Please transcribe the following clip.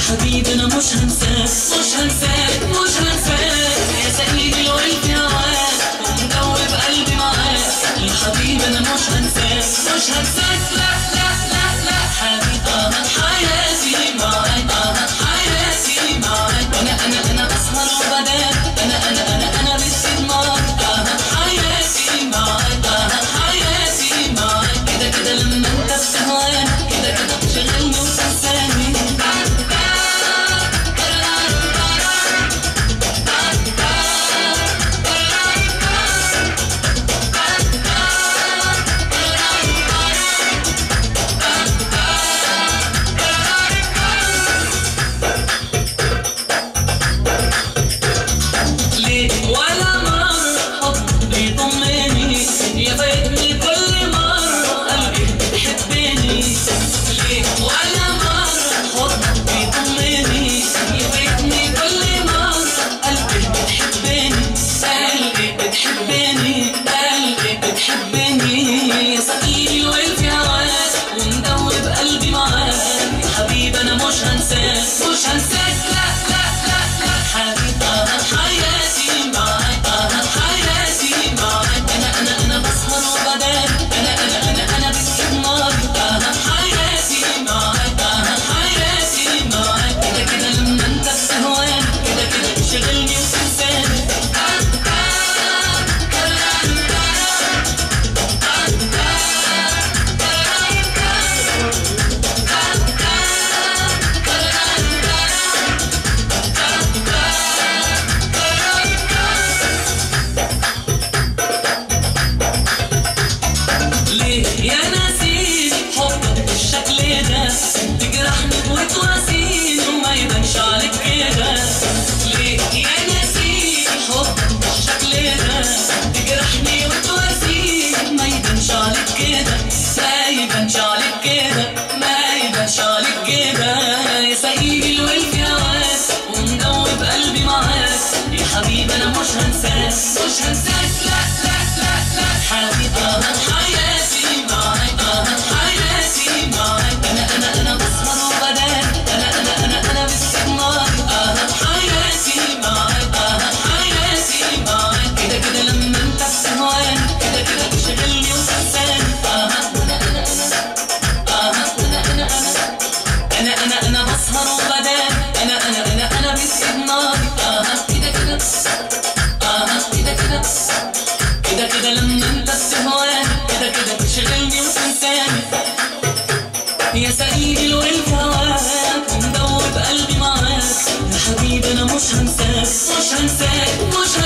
حبيبي انا مش هنساك مش هنساك مش هنساك يا سيدي لو انت هواك ومدوب قلبي معاك يا حبيبي انا مش هنساك مش هنساك لا لا لا لا حبيبي انا حياتي معاك انا حياتي معاك انا انا انا اسهر وبدات انا انا انا انا باستثمار انا حياتي معاك انا حياتي معاك كده كده لما انت بتهواني كده كده بتشغلني وتنساني ليه ولا مرة حب بيطمني يا فايتني كل مرة قلبي بيحبني ليه ولا مرة حب بيطمني يا فايتني كل مرة قلبي بتحبني قلبي بتحبني قلبي بتحبني يا سقيلي وفي هواك ومدوب قلبي معاك يا حبيبي انا مش هنساك مش هنساك لا لا لا لا حبيبي انا حياتي معاك انا حياتي معاك انا انا انا بسهر وبدان انا انا انا انا باستثمار انا حياتي معاك انا حياتي معاك كده كده لما انت بتهواني كده كده بتشغلني وتنساني ليه يا ناسيني حبك بالشكل ده تجرحني وتواسيني وما يبانش عليك كده ليه يا ناسيني حبك بالشكل ده تجرحني وتواسيني ما يبانش عليك كده ما يبانش عليك كده ما يبانش عليك كده يا سقيلي الولد يا واد ومدوب قلبي معاك يا حبيبي انا مش هنساك مش هنساك لا لا لا لا حبيبي انا حياتي معاك انا حياتي معاك انا انا انا بسهر وبدان انا انا انا انا باستثمار انا حياتي معاك انا حياتي معاك كده كده لما انت بتهواني كده كده بتشغلني وتنساني انا انا انا انا انا انا انا انا انا انا بسهر وبدان انا انا انا انا باستثمار انا كده كده انا كده كده كده كده لما انت بتهواني كده كده بتشغلني وتنساني يا سيدي لو انت هواك ومدوب قلبي معاك يا حبيبي انا مش هنساك مش هنساك مش